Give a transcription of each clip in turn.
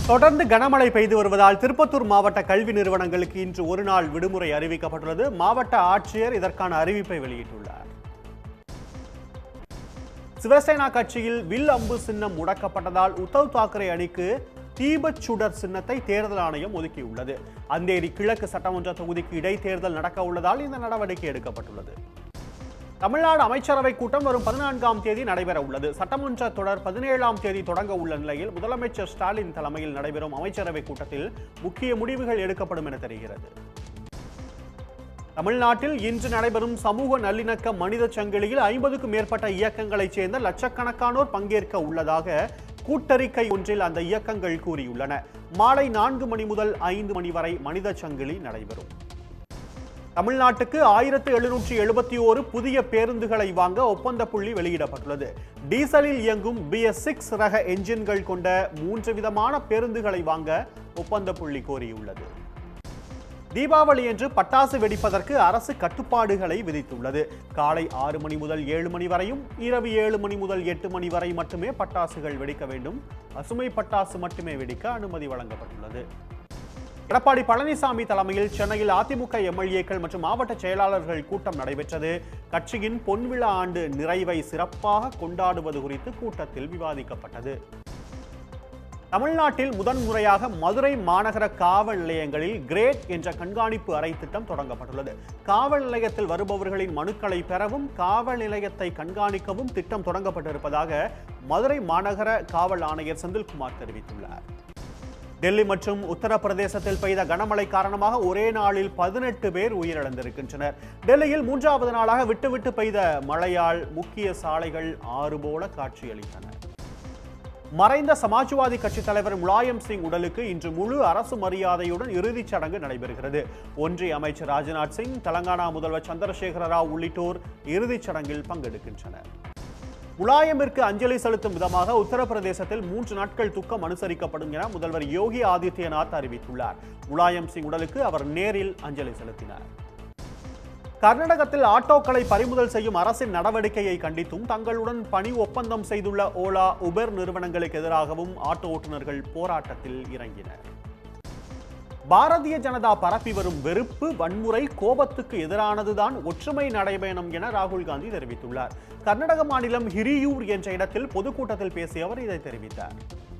தொடர்ந்து கனமழை பெய்து வருவதால் திருப்பத்தூர் மாவட்ட கல்வி நிறுவனங்களுக்கு இன்று ஒரு நாள் விடுமுறை அறிவிக்கப்பட்டுள்ளது மாவட்ட ஆட்சியர் இதற்கான அறிவிப்பை வெளியிட்டுள்ளார் சிவசேனா கட்சியில் வில் அம்பு சின்னம் முடக்கப்பட்டதால் உத்தவ் தாக்கரே அணிக்கு தீபச் சுடர் சின்னத்தை தேர்தல் ஆணையம் ஒதுக்கியுள்ளது அந்தேரி கிழக்கு சட்டமன்ற தொகுதிக்கு இடைத்தேர்தல் நடக்க உள்ளதால் இந்த நடவடிக்கை எடுக்கப்பட்டுள்ளது தமிழ்நாடு அமைச்சரவை கூட்டம் வரும் பதினான்காம் தேதி நடைபெற உள்ளது சட்டமன்ற தொடர் பதினேழாம் தேதி தொடங்க உள்ள நிலையில் முதலமைச்சர் ஸ்டாலின் தலைமையில் நடைபெறும் அமைச்சரவை கூட்டத்தில் முக்கிய முடிவுகள் எடுக்கப்படும் என தெரிகிறது தமிழ்நாட்டில் இன்று நடைபெறும் சமூக நல்லிணக்க மனித சங்கிலியில் ஐம்பதுக்கும் மேற்பட்ட இயக்கங்களைச் சேர்ந்த லட்சக்கணக்கானோர் பங்கேற்க உள்ளதாக கூட்டறிக்கை ஒன்றில் அந்த இயக்கங்கள் கூறியுள்ளன மாலை நான்கு மணி முதல் ஐந்து மணி வரை மனித சங்கிலி நடைபெறும் தமிழ்நாட்டுக்கு ஆயிரத்து எழுநூற்றி எழுபத்தி ஓரு புதிய பேருந்துகளை வாங்க ஒப்பந்த புள்ளி வெளியிடப்பட்டுள்ளது டீசலில் இயங்கும் பிஎஸ் சிக்ஸ் ரக என்ஜின்கள் கொண்ட மூன்று விதமான பேருந்துகளை வாங்க ஒப்பந்த புள்ளி கோரியுள்ளது தீபாவளி என்று பட்டாசு வெடிப்பதற்கு அரசு கட்டுப்பாடுகளை விதித்துள்ளது காலை ஆறு மணி முதல் ஏழு மணி வரையும் இரவு ஏழு மணி முதல் எட்டு மணி வரை மட்டுமே பட்டாசுகள் வெடிக்க வேண்டும் பசுமை பட்டாசு மட்டுமே வெடிக்க அனுமதி வழங்கப்பட்டுள்ளது எடப்பாடி பழனிசாமி தலைமையில் சென்னையில் அதிமுக எம்எல்ஏக்கள் மற்றும் மாவட்ட செயலாளர்கள் கூட்டம் நடைபெற்றது கட்சியின் பொன்விழா ஆண்டு நிறைவை சிறப்பாக கொண்டாடுவது குறித்து கூட்டத்தில் விவாதிக்கப்பட்டது தமிழ்நாட்டில் முதன்முறையாக மதுரை மாநகர காவல் நிலையங்களில் கிரேட் என்ற கண்காணிப்பு அறை திட்டம் தொடங்கப்பட்டுள்ளது காவல் நிலையத்தில் வருபவர்களின் மனுக்களை பெறவும் காவல் நிலையத்தை கண்காணிக்கவும் திட்டம் தொடங்கப்பட்டிருப்பதாக மதுரை மாநகர காவல் ஆணையர் செந்தில்குமார் தெரிவித்துள்ளார் டெல்லி மற்றும் உத்தரப்பிரதேசத்தில் பெய்த கனமழை காரணமாக ஒரே நாளில் பதினெட்டு பேர் உயிரிழந்திருக்கின்றனர் டெல்லியில் மூன்றாவது நாளாக விட்டுவிட்டு பெய்த மழையால் முக்கிய சாலைகள் ஆறு போல காட்சியளித்தன மறைந்த சமாஜ்வாதி கட்சி தலைவர் முலாயம் சிங் உடலுக்கு இன்று முழு அரசு மரியாதையுடன் இறுதிச் சடங்கு நடைபெறுகிறது ஒன்றிய அமைச்சர் ராஜ்நாத் சிங் தெலங்கானா முதல்வர் சந்திரசேகர ராவ் உள்ளிட்டோர் இறுதிச் சடங்கில் பங்கெடுக்கின்றனர் முலாயமிற்கு அஞ்சலி செலுத்தும் விதமாக உத்தரப்பிரதேசத்தில் மூன்று நாட்கள் துக்கம் அனுசரிக்கப்படும் என முதல்வர் யோகி ஆதித்யநாத் அறிவித்துள்ளார் முலாயம் சிங் உடலுக்கு அவர் நேரில் அஞ்சலி செலுத்தினார் கர்நாடகத்தில் ஆட்டோக்களை பறிமுதல் செய்யும் அரசின் நடவடிக்கையை கண்டித்தும் தங்களுடன் பணி ஒப்பந்தம் செய்துள்ள ஓலா உபெர் நிறுவனங்களுக்கு எதிராகவும் ஆட்டோ ஓட்டுநர்கள் போராட்டத்தில் இறங்கினர் பாரதிய ஜனதா பரப்பி வரும் வெறுப்பு வன்முறை கோபத்துக்கு எதிரானதுதான் ஒற்றுமை நடைபயணம் என ராகுல் காந்தி தெரிவித்துள்ளார் கர்நாடக மாநிலம் ஹிரியூர் என்ற இடத்தில் பொதுக்கூட்டத்தில் பேசிய அவர் இதை தெரிவித்தார்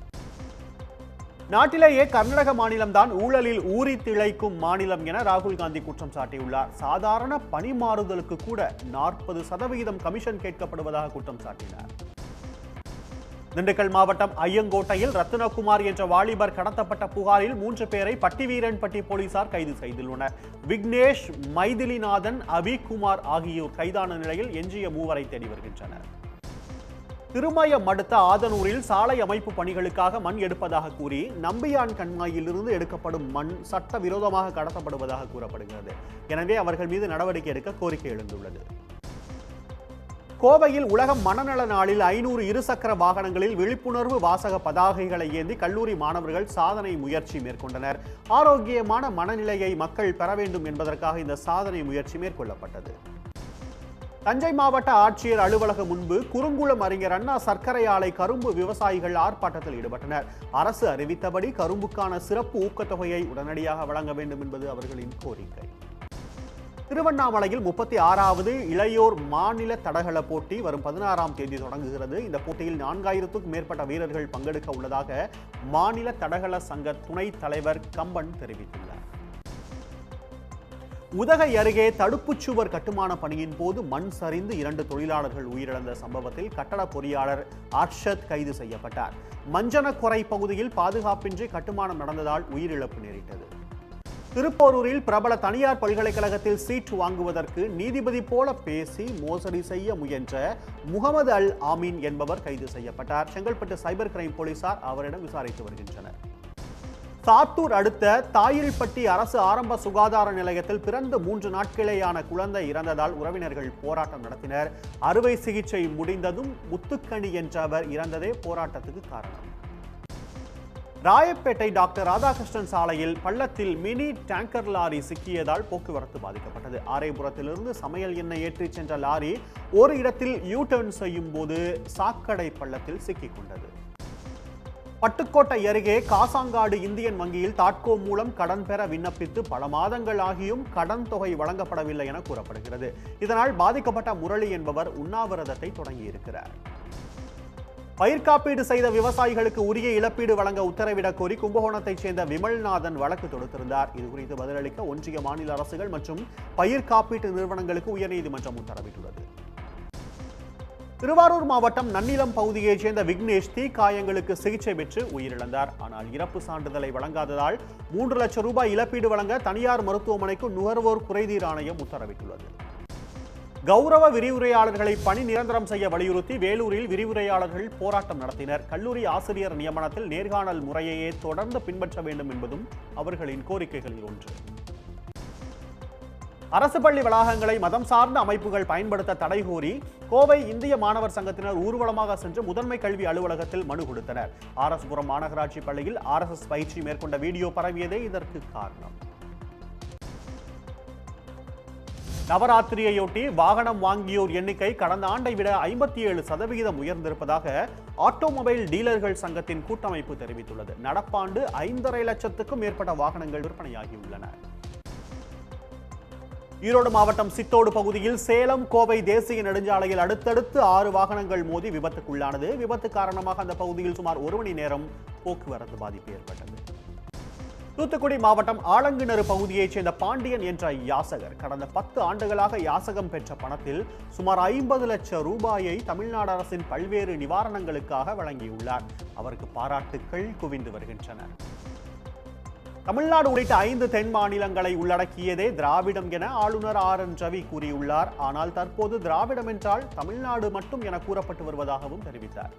நாட்டிலேயே கர்நாடக மாநிலம்தான் ஊழலில் ஊறி திளைக்கும் மாநிலம் என ராகுல் காந்தி குற்றம் சாட்டியுள்ளார் சாதாரண பணி மாறுதலுக்கு கூட நாற்பது சதவிகிதம் கமிஷன் கேட்கப்படுவதாக குற்றம் சாட்டினார் திண்டுக்கல் மாவட்டம் ஐயங்கோட்டையில் ரத்தினகுமார் என்ற வாலிபர் கடத்தப்பட்ட புகாரில் மூன்று பேரை பட்டிவீரன்பட்டி போலீசார் கைது செய்துள்ளனர் விக்னேஷ் மைதிலிநாதன் அபிகுமார் ஆகியோர் கைதான நிலையில் எஞ்சிய மூவரை தேடி வருகின்றனர் திருமயம் அடுத்த ஆதனூரில் சாலை அமைப்பு பணிகளுக்காக மண் எடுப்பதாக கூறி நம்பியான் கண்மாயிலிருந்து எடுக்கப்படும் மண் சட்டவிரோதமாக கடத்தப்படுவதாக கூறப்படுகிறது எனவே அவர்கள் மீது நடவடிக்கை எடுக்க கோரிக்கை எழுந்துள்ளது கோவையில் உலக மனநல நாளில் ஐநூறு இருசக்கர வாகனங்களில் விழிப்புணர்வு வாசக பதாகைகளை ஏந்தி கல்லூரி மாணவர்கள் சாதனை முயற்சி மேற்கொண்டனர் ஆரோக்கியமான மனநிலையை மக்கள் பெற வேண்டும் என்பதற்காக இந்த சாதனை முயற்சி மேற்கொள்ளப்பட்டது தஞ்சை மாவட்ட ஆட்சியர் அலுவலகம் முன்பு குறுங்குளம் அறிஞர் அண்ணா சர்க்கரை ஆலை கரும்பு விவசாயிகள் ஆர்ப்பாட்டத்தில் ஈடுபட்டனர் அரசு அறிவித்தபடி கரும்புக்கான சிறப்பு ஊக்கத்தொகையை உடனடியாக வழங்க வேண்டும் என்பது அவர்களின் கோரிக்கை திருவண்ணாமலையில் முப்பத்தி ஆறாவது இளையோர் மாநில தடகள போட்டி வரும் பதினாறாம் தேதி தொடங்குகிறது இந்த போட்டியில் நான்காயிரத்துக்கும் மேற்பட்ட வீரர்கள் பங்கெடுக்க உள்ளதாக மாநில தடகள சங்க துணைத் தலைவர் கம்பன் தெரிவித்துள்ளார் உதகை அருகே தடுப்புச் சுவர் கட்டுமான பணியின் போது மண் சரிந்து இரண்டு தொழிலாளர்கள் உயிரிழந்த சம்பவத்தில் கட்டட பொறியாளர் அர்ஷத் கைது செய்யப்பட்டார் மஞ்சனக்குறை பகுதியில் பாதுகாப்பின்றி கட்டுமானம் நடந்ததால் உயிரிழப்பு நேரிட்டது திருப்போரூரில் பிரபல தனியார் பல்கலைக்கழகத்தில் சீட் வாங்குவதற்கு நீதிபதி போல பேசி மோசடி செய்ய முயன்ற முகமது அல் ஆமீன் என்பவர் கைது செய்யப்பட்டார் செங்கல்பட்டு சைபர் கிரைம் போலீசார் அவரிடம் விசாரித்து வருகின்றனர் சாத்தூர் அடுத்த தாயில்பட்டி அரசு ஆரம்ப சுகாதார நிலையத்தில் பிறந்த மூன்று நாட்களேயான குழந்தை இறந்ததால் உறவினர்கள் போராட்டம் நடத்தினர் அறுவை சிகிச்சை முடிந்ததும் முத்துக்கணி என்ற அவர் இறந்ததே போராட்டத்துக்கு காரணம் ராயப்பேட்டை டாக்டர் ராதாகிருஷ்ணன் சாலையில் பள்ளத்தில் மினி டேங்கர் லாரி சிக்கியதால் போக்குவரத்து பாதிக்கப்பட்டது ஆரைபுரத்திலிருந்து சமையல் எண்ணெய் ஏற்றிச் சென்ற லாரி ஒரு இடத்தில் யூ டர்ன் செய்யும் போது சாக்கடை பள்ளத்தில் சிக்கிக் கொண்டது பட்டுக்கோட்டை அருகே காசாங்காடு இந்தியன் வங்கியில் தாட்கோ மூலம் கடன் பெற விண்ணப்பித்து பல மாதங்கள் ஆகியும் கடன் தொகை வழங்கப்படவில்லை என கூறப்படுகிறது இதனால் பாதிக்கப்பட்ட முரளி என்பவர் உண்ணாவிரதத்தை தொடங்கியிருக்கிறார் பயிர் காப்பீடு செய்த விவசாயிகளுக்கு உரிய இழப்பீடு வழங்க உத்தரவிடக் கோரி கும்பகோணத்தைச் சேர்ந்த விமல்நாதன் வழக்கு தொடுத்திருந்தார் இது குறித்து பதிலளிக்க ஒன்றிய மாநில அரசுகள் மற்றும் பயிர் காப்பீட்டு நிறுவனங்களுக்கு உயர்நீதிமன்றம் உத்தரவிட்டுள்ளது திருவாரூர் மாவட்டம் நன்னிலம் பகுதியைச் சேர்ந்த விக்னேஷ் தீ காயங்களுக்கு சிகிச்சை பெற்று உயிரிழந்தார் ஆனால் இறப்பு சான்றிதழை வழங்காததால் மூன்று லட்சம் ரூபாய் இழப்பீடு வழங்க தனியார் மருத்துவமனைக்கு நுகர்வோர் குறைதீர் ஆணையம் உத்தரவிட்டுள்ளது கௌரவ விரிவுரையாளர்களை பணி நிரந்தரம் செய்ய வலியுறுத்தி வேலூரில் விரிவுரையாளர்கள் போராட்டம் நடத்தினர் கல்லூரி ஆசிரியர் நியமனத்தில் நேர்காணல் முறையையே தொடர்ந்து பின்பற்ற வேண்டும் என்பதும் அவர்களின் கோரிக்கைகளில் ஒன்று அரசு பள்ளி வளாகங்களை மதம் சார்ந்த அமைப்புகள் பயன்படுத்த தடை கோரி கோவை இந்திய மாணவர் சங்கத்தினர் ஊர்வலமாக சென்று முதன்மை கல்வி அலுவலகத்தில் மனு கொடுத்தனர் ஆர்எஸ்புரம் மாநகராட்சி பள்ளியில் ஆர்எஸ்எஸ் பயிற்சி மேற்கொண்ட வீடியோ பரவியதே இதற்கு காரணம் நவராத்திரியையொட்டி வாகனம் வாங்கியோர் எண்ணிக்கை கடந்த ஆண்டை விட ஐம்பத்தி ஏழு சதவிகிதம் உயர்ந்திருப்பதாக ஆட்டோமொபைல் டீலர்கள் சங்கத்தின் கூட்டமைப்பு தெரிவித்துள்ளது நடப்பாண்டு ஐந்தரை லட்சத்துக்கும் மேற்பட்ட வாகனங்கள் விற்பனையாகியுள்ளன ஈரோடு மாவட்டம் சித்தோடு பகுதியில் சேலம் கோவை தேசிய நெடுஞ்சாலையில் அடுத்தடுத்து ஆறு வாகனங்கள் மோதி விபத்துக்குள்ளானது விபத்து காரணமாக அந்த பகுதியில் சுமார் ஒரு மணி நேரம் போக்குவரத்து பாதிப்பு ஏற்பட்டது தூத்துக்குடி மாவட்டம் ஆலங்கிணறு பகுதியைச் சேர்ந்த பாண்டியன் என்ற யாசகர் கடந்த பத்து ஆண்டுகளாக யாசகம் பெற்ற பணத்தில் சுமார் ஐம்பது லட்சம் ரூபாயை தமிழ்நாடு அரசின் பல்வேறு நிவாரணங்களுக்காக வழங்கியுள்ளார் அவருக்கு பாராட்டுக்கள் குவிந்து வருகின்றன தமிழ்நாடு உள்ளிட்ட ஐந்து தென் மாநிலங்களை உள்ளடக்கியதே திராவிடம் என ஆளுநர் ஆர் என் ரவி கூறியுள்ளார் ஆனால் தற்போது திராவிடம் என்றால் தமிழ்நாடு மட்டும் என கூறப்பட்டு வருவதாகவும் தெரிவித்தார்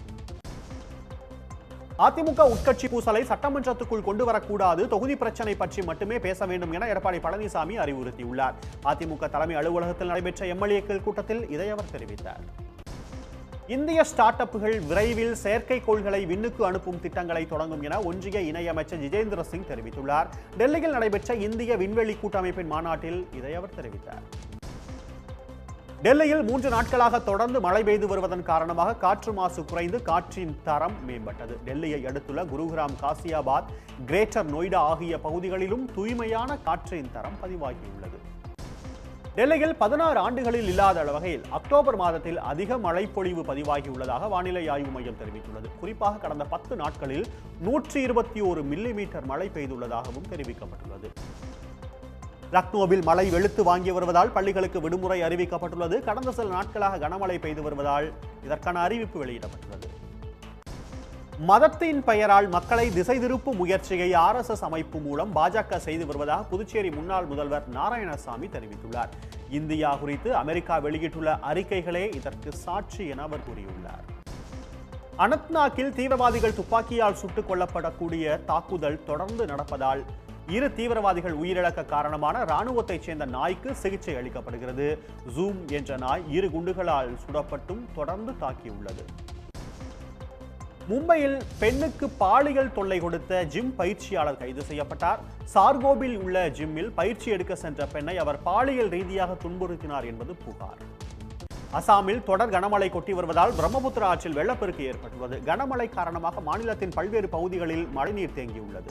அதிமுக உட்கட்சி பூசலை சட்டமன்றத்துக்குள் கொண்டு வரக்கூடாது தொகுதி பிரச்சனை பற்றி மட்டுமே பேச வேண்டும் என எடப்பாடி பழனிசாமி அறிவுறுத்தியுள்ளார் அதிமுக தலைமை அலுவலகத்தில் நடைபெற்ற எம்எல்ஏக்கள் கூட்டத்தில் இதை அவர் தெரிவித்தார் இந்திய ஸ்டார்ட் அப்புகள் விரைவில் செயற்கைக்கோள்களை விண்ணுக்கு அனுப்பும் திட்டங்களை தொடங்கும் என ஒன்றிய இணையமைச்சர் ஜிதேந்திர சிங் தெரிவித்துள்ளார் டெல்லியில் நடைபெற்ற இந்திய விண்வெளி கூட்டமைப்பின் மாநாட்டில் இதை அவர் தெரிவித்தார் டெல்லியில் மூன்று நாட்களாக தொடர்ந்து மழை பெய்து வருவதன் காரணமாக காற்று மாசு குறைந்து காற்றின் தரம் மேம்பட்டது டெல்லியை அடுத்துள்ள குருகிராம் காசியாபாத் கிரேட்டர் நொய்டா ஆகிய பகுதிகளிலும் தூய்மையான காற்றின் தரம் பதிவாகியுள்ளது டெல்லியில் பதினாறு ஆண்டுகளில் இல்லாத வகையில் அக்டோபர் மாதத்தில் அதிக மழைப்பொழிவு பதிவாகியுள்ளதாக வானிலை ஆய்வு மையம் தெரிவித்துள்ளது குறிப்பாக கடந்த பத்து நாட்களில் நூற்றி இருபத்தி ஒரு மில்லிமீட்டர் மழை பெய்துள்ளதாகவும் தெரிவிக்கப்பட்டுள்ளது லக்னோவில் மழை வெளுத்து வாங்கி வருவதால் பள்ளிகளுக்கு விடுமுறை அறிவிக்கப்பட்டுள்ளது கடந்த சில நாட்களாக கனமழை பெய்து வருவதால் இதற்கான அறிவிப்பு வெளியிடப்பட்டுள்ளது மதத்தின் பெயரால் மக்களை திசை திருப்பும் முயற்சியை ஆர்எஸ்எஸ் அமைப்பு மூலம் பாஜக செய்து வருவதாக புதுச்சேரி முன்னாள் முதல்வர் நாராயணசாமி தெரிவித்துள்ளார் இந்தியா குறித்து அமெரிக்கா வெளியிட்டுள்ள அறிக்கைகளே இதற்கு சாட்சி என அவர் கூறியுள்ளார் அனந்த்நாக்கில் தீவிரவாதிகள் துப்பாக்கியால் சுட்டுக் கொல்லப்படக்கூடிய தாக்குதல் தொடர்ந்து நடப்பதால் இரு தீவிரவாதிகள் உயிரிழக்க காரணமான ராணுவத்தைச் சேர்ந்த நாய்க்கு சிகிச்சை அளிக்கப்படுகிறது ஜூம் என்ற நாய் இரு குண்டுகளால் சுடப்பட்டும் தொடர்ந்து தாக்கியுள்ளது மும்பையில் பெண்ணுக்கு பாலியல் தொல்லை கொடுத்த ஜிம் பயிற்சியாளர் கைது செய்யப்பட்டார் சார்கோபில் உள்ள ஜிம்மில் பயிற்சி எடுக்க சென்ற பெண்ணை அவர் பாலியல் ரீதியாக துன்புறுத்தினார் என்பது புகார் அசாமில் தொடர் கனமழை கொட்டி வருவதால் பிரம்மபுத்திரா ஆற்றில் வெள்ளப்பெருக்கு ஏற்பட்டுள்ளது கனமழை காரணமாக மாநிலத்தின் பல்வேறு பகுதிகளில் மழைநீர் தேங்கியுள்ளது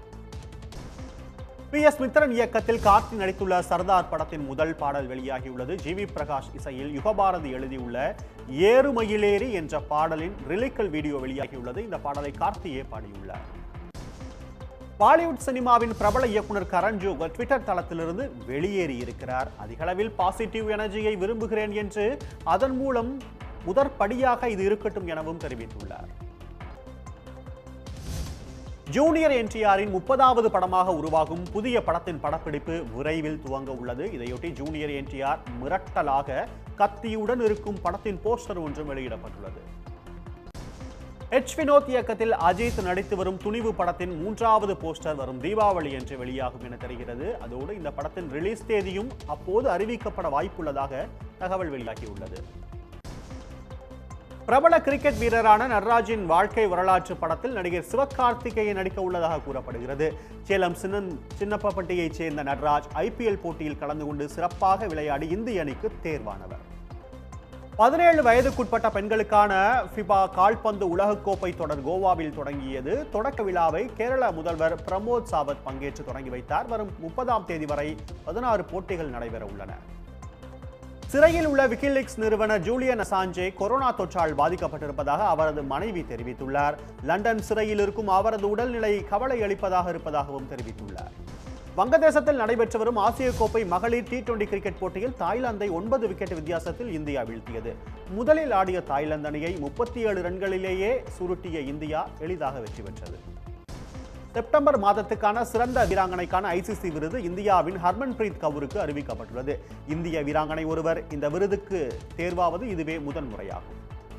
பி எஸ் மித்ரன் இயக்கத்தில் கார்த்தி நடித்துள்ள சர்தார் படத்தின் முதல் பாடல் வெளியாகியுள்ளது ஜி வி பிரகாஷ் இசையில் யுகபாரதி எழுதியுள்ள ஏறுமயிலேறி என்ற பாடலின் ரிலிக்கல் வீடியோ வெளியாகியுள்ளது இந்த பாடலை கார்த்தியே பாடியுள்ளார் பாலிவுட் சினிமாவின் பிரபல இயக்குனர் கரண் ஜோகர் ட்விட்டர் தளத்திலிருந்து வெளியேறி இருக்கிறார் அதிகளவில் பாசிட்டிவ் எனர்ஜியை விரும்புகிறேன் என்று அதன் மூலம் முதற்படியாக இது இருக்கட்டும் எனவும் தெரிவித்துள்ளார் ஜூனியர் என்டிஆரின் முப்பதாவது படமாக உருவாகும் புதிய படத்தின் படப்பிடிப்பு விரைவில் துவங்க உள்ளது இதையொட்டி ஜூனியர் என்டிஆர் மிரட்டலாக கத்தியுடன் இருக்கும் படத்தின் போஸ்டர் ஒன்றும் வெளியிடப்பட்டுள்ளது எச் வினோத் இயக்கத்தில் அஜித் நடித்து வரும் துணிவு படத்தின் மூன்றாவது போஸ்டர் வரும் தீபாவளி என்று வெளியாகும் என தெரிகிறது அதோடு இந்த படத்தின் ரிலீஸ் தேதியும் அப்போது அறிவிக்கப்பட வாய்ப்புள்ளதாக தகவல் வெளியாகியுள்ளது பிரபல கிரிக்கெட் வீரரான நட்ராஜின் வாழ்க்கை வரலாற்று படத்தில் நடிகர் சிவகார்த்திகேயன் நடிக்க உள்ளதாக கூறப்படுகிறது சேலம் சின்னன் சின்னப்பப்பட்டியைச் சேர்ந்த நட்ராஜ் ஐபிஎல் போட்டியில் கலந்து கொண்டு சிறப்பாக விளையாடி இந்திய அணிக்கு தேர்வானவர் பதினேழு வயதுக்குட்பட்ட பெண்களுக்கான ஃபிபா கால்பந்து உலகக்கோப்பை தொடர் கோவாவில் தொடங்கியது தொடக்க விழாவை கேரள முதல்வர் பிரமோத் சாவத் பங்கேற்று தொடங்கி வைத்தார் வரும் முப்பதாம் தேதி வரை பதினாறு போட்டிகள் நடைபெற உள்ளன சிறையில் உள்ள விக்கிலீக்ஸ் நிறுவனர் ஜூலியன் அசாஞ்சே கொரோனா தொற்றால் பாதிக்கப்பட்டிருப்பதாக அவரது மனைவி தெரிவித்துள்ளார் லண்டன் சிறையில் இருக்கும் அவரது உடல்நிலை கவலை அளிப்பதாக இருப்பதாகவும் தெரிவித்துள்ளார் வங்கதேசத்தில் நடைபெற்று வரும் ஆசிய கோப்பை மகளிர் டி டுவெண்டி கிரிக்கெட் போட்டியில் தாய்லாந்தை ஒன்பது விக்கெட் வித்தியாசத்தில் இந்தியா வீழ்த்தியது முதலில் ஆடிய தாய்லாந்து அணியை முப்பத்தி ஏழு ரன்களிலேயே சுருட்டிய இந்தியா எளிதாக வெற்றி பெற்றது செப்டம்பர் மாதத்துக்கான சிறந்த வீராங்கனைக்கான ஐசிசி விருது இந்தியாவின் ஹர்மன்பிரீத் கவுருக்கு அறிவிக்கப்பட்டுள்ளது இந்திய வீராங்கனை ஒருவர் இந்த விருதுக்கு தேர்வாவது இதுவே முதன்முறையாகும்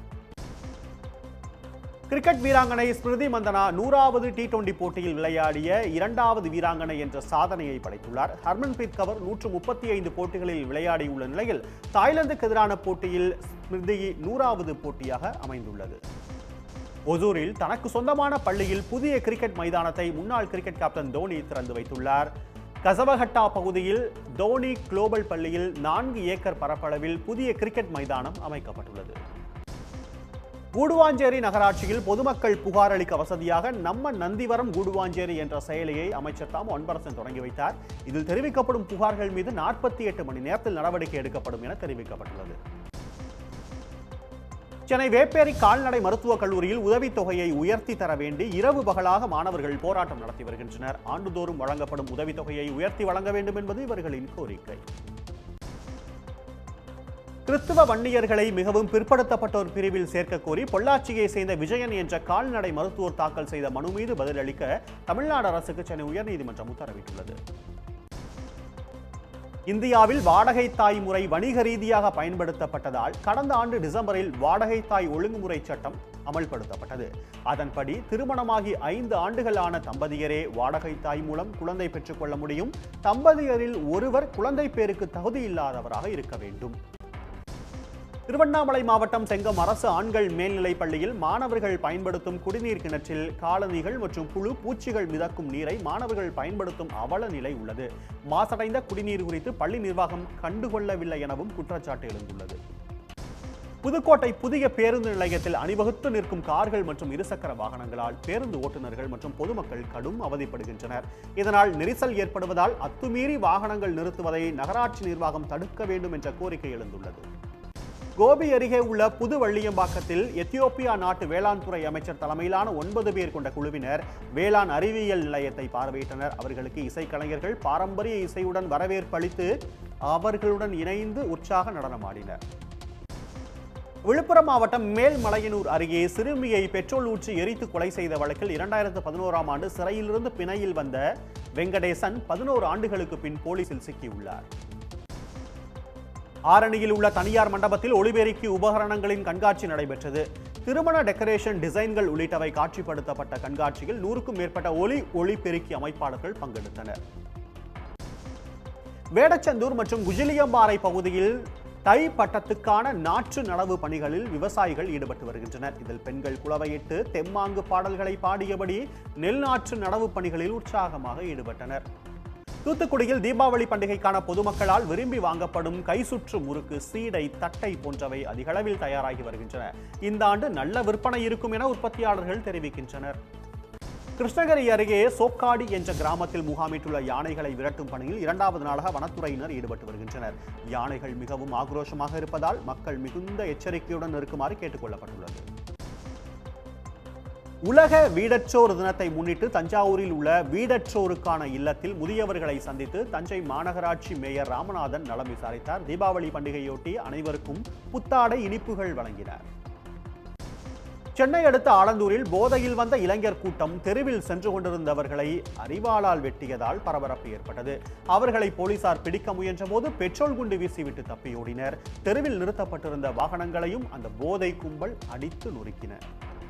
கிரிக்கெட் வீராங்கனை ஸ்மிருதி மந்தனா நூறாவது டி டுவெண்டி போட்டியில் விளையாடிய இரண்டாவது வீராங்கனை என்ற சாதனையை படைத்துள்ளார் ஹர்மன்பிரீத் கவர் நூற்று முப்பத்தி ஐந்து போட்டிகளில் விளையாடியுள்ள நிலையில் தாய்லாந்துக்கு எதிரான போட்டியில் ஸ்மிருதி நூறாவது போட்டியாக அமைந்துள்ளது ஒசூரில் தனக்கு சொந்தமான பள்ளியில் புதிய கிரிக்கெட் மைதானத்தை முன்னாள் கிரிக்கெட் கேப்டன் தோனி திறந்து வைத்துள்ளார் கசவஹட்டா பகுதியில் தோனி குளோபல் பள்ளியில் நான்கு ஏக்கர் பரப்பளவில் புதிய கிரிக்கெட் மைதானம் அமைக்கப்பட்டுள்ளது கூடுவாஞ்சேரி நகராட்சியில் பொதுமக்கள் புகார் அளிக்க வசதியாக நம்ம நந்திவரம் கூடுவாஞ்சேரி என்ற செயலியை அமைச்சர் தாம் ஒன்பரசன் தொடங்கி வைத்தார் இதில் தெரிவிக்கப்படும் புகார்கள் மீது நாற்பத்தி எட்டு மணி நேரத்தில் நடவடிக்கை எடுக்கப்படும் என தெரிவிக்கப்பட்டுள்ளது சென்னை வேப்பேரி கால்நடை மருத்துவக் கல்லூரியில் உதவித்தொகையை உயர்த்தி தர வேண்டி இரவு பகலாக மாணவர்கள் போராட்டம் நடத்தி வருகின்றனர் ஆண்டுதோறும் வழங்கப்படும் உதவித்தொகையை உயர்த்தி வழங்க வேண்டும் என்பது இவர்களின் கோரிக்கை கிறிஸ்துவ வன்னியர்களை மிகவும் பிற்படுத்தப்பட்டோர் பிரிவில் சேர்க்க கோரி பொள்ளாச்சியை சேர்ந்த விஜயன் என்ற கால்நடை மருத்துவர் தாக்கல் செய்த மனு மீது பதிலளிக்க தமிழ்நாடு அரசுக்கு சென்னை உயர்நீதிமன்றம் உத்தரவிட்டுள்ளது இந்தியாவில் வாடகை தாய் முறை வணிக ரீதியாக பயன்படுத்தப்பட்டதால் கடந்த ஆண்டு டிசம்பரில் வாடகை தாய் ஒழுங்குமுறை சட்டம் அமல்படுத்தப்பட்டது அதன்படி திருமணமாகி ஐந்து ஆண்டுகள் ஆன தம்பதியரே வாடகை தாய் மூலம் குழந்தை பெற்றுக்கொள்ள முடியும் தம்பதியரில் ஒருவர் குழந்தை பேருக்கு தகுதி இல்லாதவராக இருக்க வேண்டும் திருவண்ணாமலை மாவட்டம் செங்கம் அரசு ஆண்கள் மேல்நிலைப் பள்ளியில் மாணவர்கள் பயன்படுத்தும் குடிநீர் கிணற்றில் காலணிகள் மற்றும் புழு பூச்சிகள் மிதக்கும் நீரை மாணவர்கள் பயன்படுத்தும் அவல நிலை உள்ளது மாசடைந்த குடிநீர் குறித்து பள்ளி நிர்வாகம் கண்டுகொள்ளவில்லை எனவும் குற்றச்சாட்டு எழுந்துள்ளது புதுக்கோட்டை புதிய பேருந்து நிலையத்தில் அணிவகுத்து நிற்கும் கார்கள் மற்றும் இருசக்கர வாகனங்களால் பேருந்து ஓட்டுநர்கள் மற்றும் பொதுமக்கள் கடும் அவதிப்படுகின்றனர் இதனால் நெரிசல் ஏற்படுவதால் அத்துமீறி வாகனங்கள் நிறுத்துவதை நகராட்சி நிர்வாகம் தடுக்க வேண்டும் என்ற கோரிக்கை எழுந்துள்ளது கோபி அருகே உள்ள புது வள்ளியம்பாக்கத்தில் எத்தியோப்பியா நாட்டு வேளாண் துறை அமைச்சர் தலைமையிலான ஒன்பது பேர் கொண்ட குழுவினர் வேளாண் அறிவியல் நிலையத்தை பார்வையிட்டனர் அவர்களுக்கு இசைக்கலைஞர்கள் பாரம்பரிய இசையுடன் வரவேற்பு அளித்து அவர்களுடன் இணைந்து உற்சாக நடனமாடினர் விழுப்புரம் மாவட்டம் மேல்மலையனூர் அருகே சிறுமியை பெட்ரோல் ஊற்றி எரித்து கொலை செய்த வழக்கில் இரண்டாயிரத்து பதினோராம் ஆண்டு சிறையிலிருந்து பிணையில் வந்த வெங்கடேசன் பதினோரு ஆண்டுகளுக்கு பின் போலீசில் சிக்கியுள்ளார் ஆரணியில் உள்ள தனியார் மண்டபத்தில் ஒளிபெருக்கி உபகரணங்களின் கண்காட்சி நடைபெற்றது திருமண டெக்கரேஷன் டிசைன்கள் உள்ளிட்டவை காட்சிப்படுத்தப்பட்ட கண்காட்சியில் நூறுக்கும் மேற்பட்ட ஒளி ஒளிபெருக்கி அமைப்பாளர்கள் பங்கெடுத்தனர் வேடச்சந்தூர் மற்றும் குஜிலியம்பாறை பகுதியில் தை பட்டத்துக்கான நாற்று நடவு பணிகளில் விவசாயிகள் ஈடுபட்டு வருகின்றனர் இதில் பெண்கள் குளவையிட்டு தெம்மாங்கு பாடல்களை பாடியபடி நெல் நாற்று நடவு பணிகளில் உற்சாகமாக ஈடுபட்டனர் தூத்துக்குடியில் தீபாவளி பண்டிகைக்கான பொதுமக்களால் விரும்பி வாங்கப்படும் கைசுற்று முறுக்கு சீடை தட்டை போன்றவை அதிகளவில் தயாராகி வருகின்றன இந்த ஆண்டு நல்ல விற்பனை இருக்கும் என உற்பத்தியாளர்கள் தெரிவிக்கின்றனர் கிருஷ்ணகிரி அருகே சோக்காடி என்ற கிராமத்தில் முகாமிட்டுள்ள யானைகளை விரட்டும் பணியில் இரண்டாவது நாளாக வனத்துறையினர் ஈடுபட்டு வருகின்றனர் யானைகள் மிகவும் ஆக்ரோஷமாக இருப்பதால் மக்கள் மிகுந்த எச்சரிக்கையுடன் இருக்குமாறு கேட்டுக் கொள்ளப்பட்டுள்ளது உலக வீடற்றோர் தினத்தை முன்னிட்டு தஞ்சாவூரில் உள்ள வீடற்றோருக்கான இல்லத்தில் முதியவர்களை சந்தித்து தஞ்சை மாநகராட்சி மேயர் ராமநாதன் நலம் விசாரித்தார் தீபாவளி பண்டிகையொட்டி அனைவருக்கும் புத்தாடை இனிப்புகள் வழங்கினார் சென்னை அடுத்த ஆலந்தூரில் போதையில் வந்த இளைஞர் கூட்டம் தெருவில் சென்று கொண்டிருந்தவர்களை அறிவாளால் வெட்டியதால் பரபரப்பு ஏற்பட்டது அவர்களை போலீசார் பிடிக்க முயன்றபோது பெட்ரோல் குண்டு வீசிவிட்டு தப்பியோடினர் தெருவில் நிறுத்தப்பட்டிருந்த வாகனங்களையும் அந்த போதை கும்பல் அடித்து நொறுக்கினர்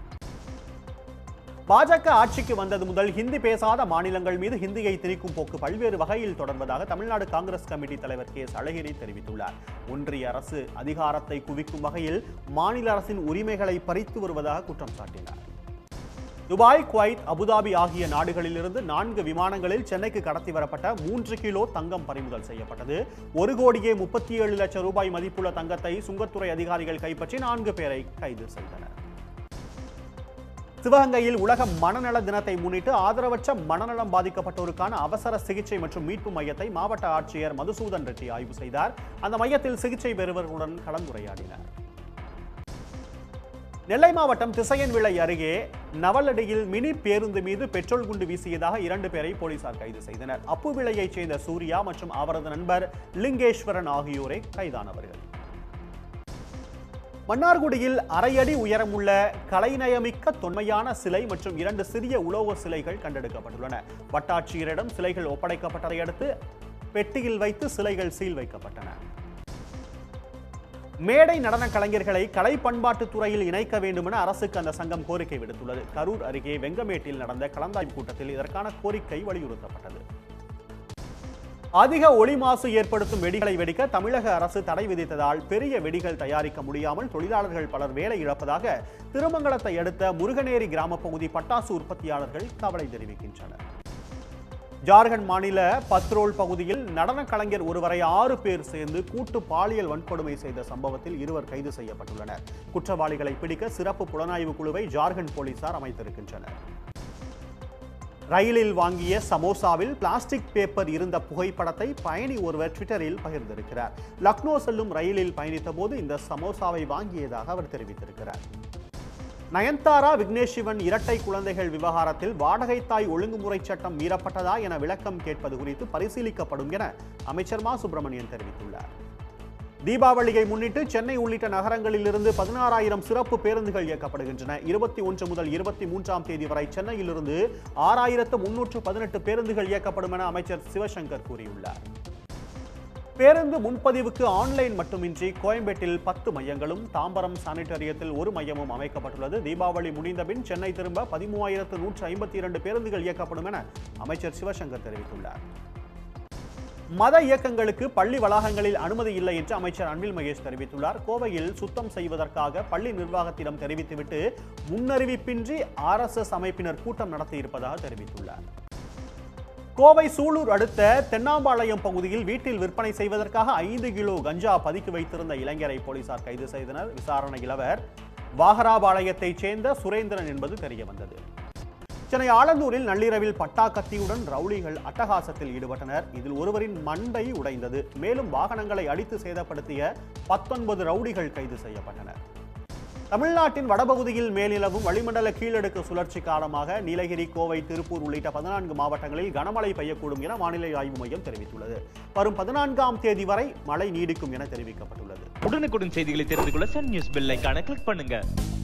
பாஜக ஆட்சிக்கு வந்தது முதல் ஹிந்தி பேசாத மாநிலங்கள் மீது ஹிந்தியை திணிக்கும் போக்கு பல்வேறு வகையில் தொடர்வதாக தமிழ்நாடு காங்கிரஸ் கமிட்டி தலைவர் கே எஸ் அழகிரி தெரிவித்துள்ளார் ஒன்றிய அரசு அதிகாரத்தை குவிக்கும் வகையில் மாநில அரசின் உரிமைகளை பறித்து வருவதாக குற்றம் சாட்டினார் துபாய் குவைத் அபுதாபி ஆகிய நாடுகளிலிருந்து நான்கு விமானங்களில் சென்னைக்கு கடத்தி வரப்பட்ட மூன்று கிலோ தங்கம் பறிமுதல் செய்யப்பட்டது ஒரு கோடியே முப்பத்தி ஏழு லட்சம் ரூபாய் மதிப்புள்ள தங்கத்தை சுங்கத்துறை அதிகாரிகள் கைப்பற்றி நான்கு பேரை கைது செய்தனர் சிவகங்கையில் உலக மனநல தினத்தை முன்னிட்டு ஆதரவற்ற மனநலம் பாதிக்கப்பட்டோருக்கான அவசர சிகிச்சை மற்றும் மீட்பு மையத்தை மாவட்ட ஆட்சியர் மதுசூதன் ரெட்டி ஆய்வு செய்தார் அந்த மையத்தில் சிகிச்சை பெறுபவர்களுடன் கலந்துரையாடினார் நெல்லை மாவட்டம் திசையன்விளை அருகே நவலடியில் மினி பேருந்து மீது பெட்ரோல் குண்டு வீசியதாக இரண்டு பேரை போலீசார் கைது செய்தனர் அப்புவிளையைச் சேர்ந்த சூர்யா மற்றும் அவரது நண்பர் லிங்கேஸ்வரன் ஆகியோரை கைதானவர்கள் மன்னார்குடியில் அரை அடி உயரமுள்ள கலைநயமிக்க தொன்மையான சிலை மற்றும் இரண்டு சிறிய உலோக சிலைகள் கண்டெடுக்கப்பட்டுள்ளன வட்டாட்சியரிடம் சிலைகள் ஒப்படைக்கப்பட்டதை அடுத்து பெட்டியில் வைத்து சிலைகள் சீல் வைக்கப்பட்டன மேடை நடன கலைஞர்களை கலை பண்பாட்டுத் துறையில் இணைக்க வேண்டும் என அரசுக்கு அந்த சங்கம் கோரிக்கை விடுத்துள்ளது கரூர் அருகே வெங்கமேட்டில் நடந்த கலந்தாய்வு கூட்டத்தில் இதற்கான கோரிக்கை வலியுறுத்தப்பட்டது அதிக ஒளி மாசு ஏற்படுத்தும் வெடிகளை வெடிக்க தமிழக அரசு தடை விதித்ததால் பெரிய வெடிகள் தயாரிக்க முடியாமல் தொழிலாளர்கள் பலர் வேலை இழப்பதாக திருமங்கலத்தை அடுத்த முருகனேரி கிராம பகுதி பட்டாசு உற்பத்தியாளர்கள் கவலை தெரிவிக்கின்றனர் ஜார்க்கண்ட் மாநில பத்ரோல் பகுதியில் நடன கலைஞர் ஒருவரை ஆறு பேர் சேர்ந்து கூட்டு பாலியல் வன்கொடுமை செய்த சம்பவத்தில் இருவர் கைது செய்யப்பட்டுள்ளனர் குற்றவாளிகளை பிடிக்க சிறப்பு புலனாய்வு குழுவை ஜார்க்கண்ட் போலீசார் அமைத்திருக்கின்றனர் ரயிலில் வாங்கிய சமோசாவில் பிளாஸ்டிக் பேப்பர் இருந்த புகைப்படத்தை பயணி ஒருவர் ட்விட்டரில் பகிர்ந்திருக்கிறார் லக்னோ செல்லும் ரயிலில் பயணித்த போது இந்த சமோசாவை வாங்கியதாக அவர் தெரிவித்திருக்கிறார் நயன்தாரா விக்னேஷ் சிவன் இரட்டை குழந்தைகள் விவகாரத்தில் வாடகை தாய் ஒழுங்குமுறை சட்டம் மீறப்பட்டதா என விளக்கம் கேட்பது குறித்து பரிசீலிக்கப்படும் என அமைச்சர் மா சுப்பிரமணியன் தெரிவித்துள்ளார் தீபாவளியை முன்னிட்டு சென்னை உள்ளிட்ட நகரங்களிலிருந்து பதினாறாயிரம் சிறப்பு பேருந்துகள் இயக்கப்படுகின்றன இருபத்தி ஒன்று முதல் இருபத்தி மூன்றாம் தேதி வரை சென்னையிலிருந்து ஆறாயிரத்து முன்னூற்று பதினெட்டு பேருந்துகள் இயக்கப்படும் என அமைச்சர் சிவசங்கர் கூறியுள்ளார் பேருந்து முன்பதிவுக்கு ஆன்லைன் மட்டுமின்றி கோயம்பேட்டில் பத்து மையங்களும் தாம்பரம் சானிட்டரியத்தில் ஒரு மையமும் அமைக்கப்பட்டுள்ளது தீபாவளி முடிந்தபின் சென்னை திரும்ப பதிமூவாயிரத்து நூற்று ஐம்பத்தி இரண்டு பேருந்துகள் இயக்கப்படும் என அமைச்சர் சிவசங்கர் தெரிவித்துள்ளார் மத இயக்கங்களுக்கு பள்ளி வளாகங்களில் அனுமதி இல்லை என்று அமைச்சர் அன்பில் மகேஷ் தெரிவித்துள்ளார் கோவையில் சுத்தம் செய்வதற்காக பள்ளி நிர்வாகத்திடம் தெரிவித்துவிட்டு முன்னறிவிப்பின்றி ஆர்எஸ்எஸ் அமைப்பினர் கூட்டம் நடத்தியிருப்பதாக தெரிவித்துள்ளார் கோவை சூலூர் அடுத்த தென்னாம்பாளையம் பகுதியில் வீட்டில் விற்பனை செய்வதற்காக ஐந்து கிலோ கஞ்சா பதுக்கி வைத்திருந்த இளைஞரை போலீசார் கைது செய்தனர் விசாரணையில் அவர் வாகராபாளையத்தைச் சேர்ந்த சுரேந்திரன் என்பது தெரியவந்தது சென்னை ஆலந்தூரில் நள்ளிரவில் பட்டா கத்தியுடன் ரவுடிகள் அட்டகாசத்தில் ஈடுபட்டனர் இதில் ஒருவரின் மண்டை உடைந்தது மேலும் வாகனங்களை அடித்து சேதப்படுத்திய பத்தொன்பது ரவுடிகள் கைது செய்யப்பட்டனர் தமிழ்நாட்டின் வடபகுதியில் மேலிலவும் வளிமண்டல கீழடுக்கு சுழற்சி காரணமாக நீலகிரி கோவை திருப்பூர் உள்ளிட்ட பதினான்கு மாவட்டங்களில் கனமழை பெய்யக்கூடும் என வானிலை ஆய்வு மையம் தெரிவித்துள்ளது வரும் பதினான்காம் தேதி வரை மழை நீடிக்கும் என தெரிவிக்கப்பட்டுள்ளது உடனுக்குடன் செய்திகளை தெரிந்து கொள்ள சன் நியூஸ் பெல் ஐகானை கிளிக் பண்ணுங்க